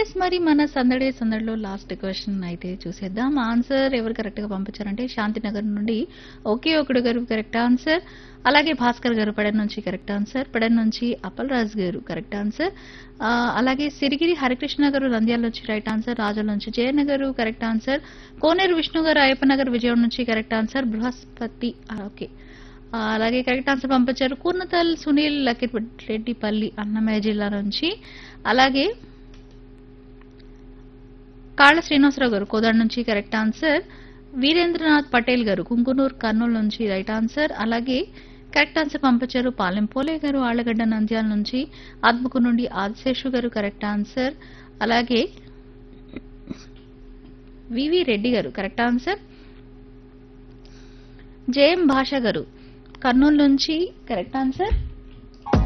yes మరి మన సందడి సందడిలో లాస్ట్ క్వశ్చన్ అయితే చూసేద్దాం ఆన్సర్ ఎవరు కరెక్ట్ గా పంపించారంటే శాంతినగర్ నుండి ఒకే ఒకడు గారు కరెక్ట్ ఆన్సర్ అలాగే భాస్కర్ గారు పడన్ నుంచి కరెక్ట్ ఆన్సర్ పడన్ నుంచి అప్పల్ రాజ్ గారు కరెక్ట్ ఆన్సర్ ఆ, అలాగే సిరిగిరి హరికృష్ణ గారు నంద్యాల నుంచి రైట్ ఆన్సర్ రాజుల నుంచి జయన్న గారు కరెక్ట్ ఆన్సర్ కోనేరు విష్ణు గారు అయ్యప్ప నగర్ విజయం నుంచి కరెక్ట్ ఆన్సర్ బృహస్పతి ఆ, ఓకే ఆ, అలాగే కరెక్ట్ ఆన్సర్ పంపించారు కూర్నతల్ సునీల్ లక్కిరెడ్డిపల్లి అన్నమయ్య జిల్లా నుంచి అలాగే కాళ్ళ శ్రీనివాసరావు గారు కోదాడ నుంచి కరెక్ట్ ఆన్సర్ వీరేంద్రనాథ్ పటేల్ గారు కుంకునూరు కర్నూలు నుంచి రైట్ ఆన్సర్ అలాగే కరెక్ట్ ఆన్సర్ పంపించారు పాలెం పోలే గారు ఆళ్లగడ్డ నంద్యాల నుంచి ఆత్మకు నుండి ఆదిశేషు గారు కరెక్ట్ ఆన్సర్ అలాగే వివి రెడ్డి గారు కరెక్ట్ ఆన్సర్ జేఎం భాష గారు కర్నూలు నుంచి కరెక్ట్ ఆన్సర్